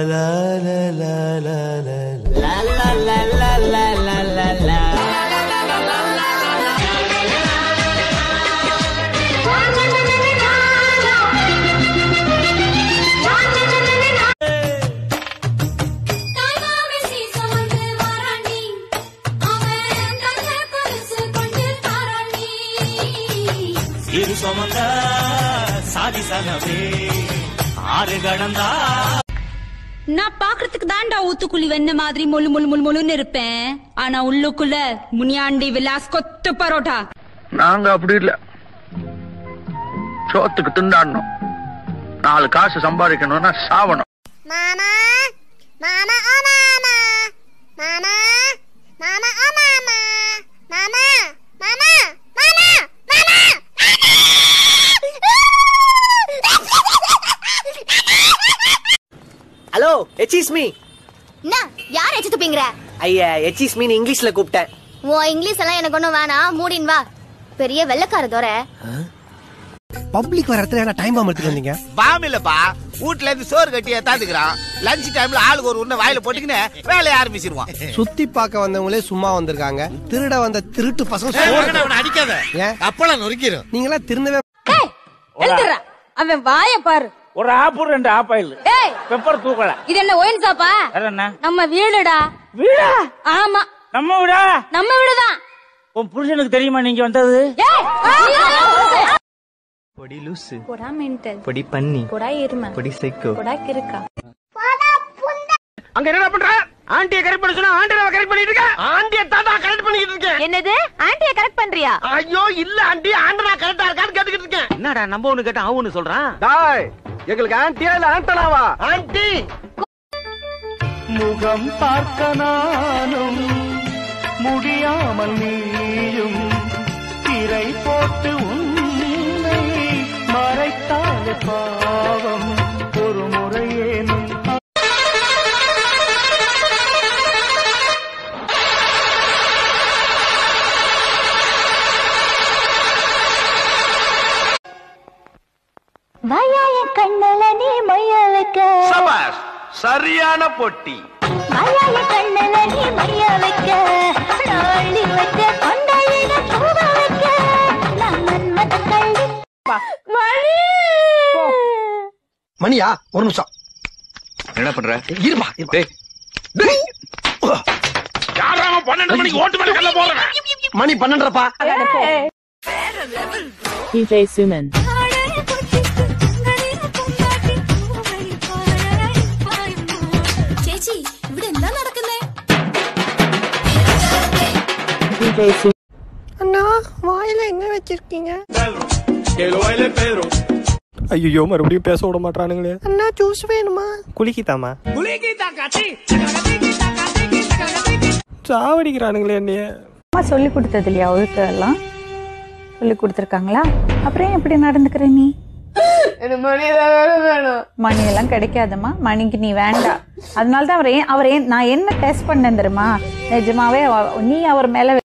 இரு சுமந்த சாதி சனவே ஆறு கடந்தா நான் பாக்குறதுக்கு தான்டா ஊத்துக்குழி வெண்ண மாதிரி மொழு மொழு மொழு மொழுன்னு இருப்பேன் ஆனா உள்ளுக்குள்ள முனியாண்டி விலாஸ் கொத்து பரோட்டா நாங்க அப்படி இல்ல சோத்துக்கு திண்டாடணும் நாலு காசு சம்பாதிக்கணும்னா சாவணும் மாமா மாமா ஓ மாமா மாமா மாமா ஓ மாமா மாமா மாமா மாமா மாமா ஹலோ எச்சிஸ் மீ என்ன யார் எச்சு துப்பிங்கிற ஐயா எச்சிஸ் மீன் இங்கிலீஷ்ல கூப்பிட்டேன் உன் இங்கிலீஷ் எல்லாம் எனக்கு ஒண்ணும் வேணாம் மூடின் வா பெரிய வெள்ளக்கார தோற பப்ளிக் வர இடத்துல டைம் பாம்பு எடுத்துட்டு வந்தீங்க பாம் இல்லப்பா வீட்ல இருந்து சோறு கட்டி ஏத்தாந்துக்கிறான் லஞ்ச் டைம்ல ஆளுக்கு ஒரு உருண்டை வாயில போட்டுக்கின்னு வேலையை ஆரம்பிச்சிருவான் சுத்தி பார்க்க வந்தவங்களே சும்மா வந்திருக்காங்க திருட வந்த திருட்டு பசங்க சோறு அடிக்காத ஏன் அப்பெல்லாம் நொறுக்கிறோம் நீங்களா திருந்தவே எழுதுறா அவன் வாய பாரு ஒரு ஆப்பு ரெண்டு ஆப்பாயில் ஏய் பெப்பர் தூக்கல இது என்ன ஒயின் சாப்பா வேற என்ன நம்ம வீடுடா வீடா ஆமா நம்ம வீடா நம்ம வீடுதான் உன் புருஷனுக்கு தெரியுமா நீங்க வந்தது ஏய் பொடி லூசு போடா மென்டல் பொடி பன்னி போடா எருமை பொடி சைக்கோ போடா கிறுக்கா அங்க என்ன பண்ற ஆண்டிய கரெக்ட் பண்ண சொன்னா ஆண்டிய கரெக்ட் பண்ணிட்டு இருக்க ஆண்டிய தாத்தா கரெக்ட் பண்ணிட்டு இருக்கேன் என்னது ஆண்டிய கரெக்ட் பண்றியா ஐயோ இல்ல ஆண்டி ஆண்டனா கரெக்டா இருக்கான்னு கேட்டுக்கிட்டு இருக்கேன் என்னடா நம்ம ஒண்ணு கேட்டா அவனு சொல்றான் டாய் எங்களுக்கு ஆண்டியா இல்ல ஆண்டனாவா ஆண்டி முகம் பார்க்க நானும் முடியாமல் நீயும் திரை போட்டு உன்னை மறைத்தாலே பாவம் ஒரு முறையேனும் வாயாய கண்ணல நீ மைய வைக்க சபாஷ் சரியான பொட்டி வாயாய கண்ணல நீ மைய வைக்க நாளி வைக்க கொண்டாயிட பூவ வைக்க நான் மன்மத கள்ளி வழி மணியா ஒரு நிமிஷம் என்ன பண்ற இருமா டேய் யாராம பன்னெண்டு மணிக்கு ஓட்டு மேல கல்ல போறேன் மணி பன்னெண்டரப்பா ചേച്ചി ഇവിടെ എന്താ നടക്കുന്നേ அண்ணா வாயில என்ன வச்சிருக்கீங்க ஐயோ மறுபடியும் பேச விட மாட்டானுங்களே அண்ணா ஜூஸ் வேணுமா குளிக்கித்தாமா சாவடிக்கிறானுங்களே என்னைய அம்மா சொல்லி கொடுத்தது இல்லையா ஒழுக்கம் எல்லாம் சொல்லி கொடுத்துருக்காங்களா அப்புறம் ஏன் இப்படி நடந்துக்கிற நீ மணி எல்லாம் கிடைக்காதம்மா மணிக்கு நீ வேண்டாம் அதனால தான் அவர் ஏன் அவர் ஏன் நான் என்ன டெஸ்ட் பண்ணேன் தெரியுமா நிஜமாவே அவ- நீ அவர் மேல